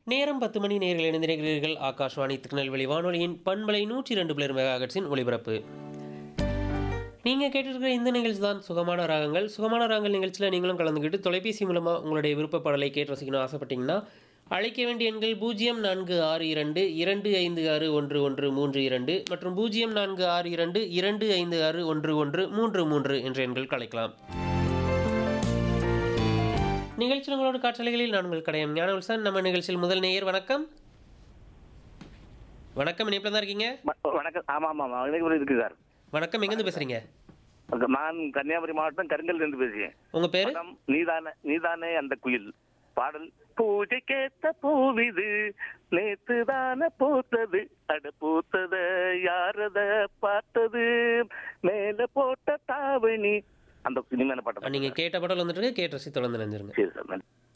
நேரம் பத்து மணி நேர்கள் இணைந்திருக்கிறீர்கள் ஆகாஷ்வாணி திருநெல்வேலி வானொலியின் பண்பலை நூற்றி ரெண்டு பிளர் மெகாஹெட்ஸின் ஒளிபரப்பு நீங்கள் கேட்டிருக்கிற இந்த நிகழ்ச்சி தான் சுகமான ராகங்கள் சுகமான ராகங்கள் நிகழ்ச்சியில் நீங்களும் கலந்துக்கிட்டு தொலைபேசி மூலமாக உங்களுடைய விருப்ப பாடலை கேட்டு ரசிக்கணும் ஆசைப்பட்டீங்கன்னா அழைக்க வேண்டிய எண்கள் பூஜ்ஜியம் நான்கு ஆறு இரண்டு இரண்டு ஐந்து ஆறு ஒன்று ஒன்று மூன்று இரண்டு மற்றும் பூஜ்ஜியம் நான்கு ஆறு இரண்டு இரண்டு ஐந்து ஆறு ஒன்று ஒன்று மூன்று மூன்று என்ற எண்கள் கலைக்கலாம் நிகழ்ச்சி உங்களோட காற்றலைகளில் நான் உங்கள் கடையம் ஞானவல்சன் நம்ம நிகழ்ச்சியில் முதல் நேயர் வணக்கம் வணக்கம் இணைப்பில் தான் இருக்கீங்க வ- வணக்கம் ஆமா ஆமா ஆமா எனக்கு ஒரு இருக்கு சார் வணக்கம் எங்கேருந்து பேசுறீங்க நான் கன்னியாகுமரி மாவட்டம் கருங்கல் இருந்து பேசுகிறேன் உங்க பேரு படம் நீதானே நீதானே அந்த குயில் பாடல் பூஜைக்கேத்த பூவிது நேத்து தானே பூத்தது அட பூத்தத யாரத பார்த்தது மேல போட்ட தாவணி அந்த இனிமையான பாட்டம் நீங்க கேட்ட பாடல் வந்துட்டு கேட்டு ரசி தொடர்ந்து நினைஞ்சிருங்க சரி சார் நன்றி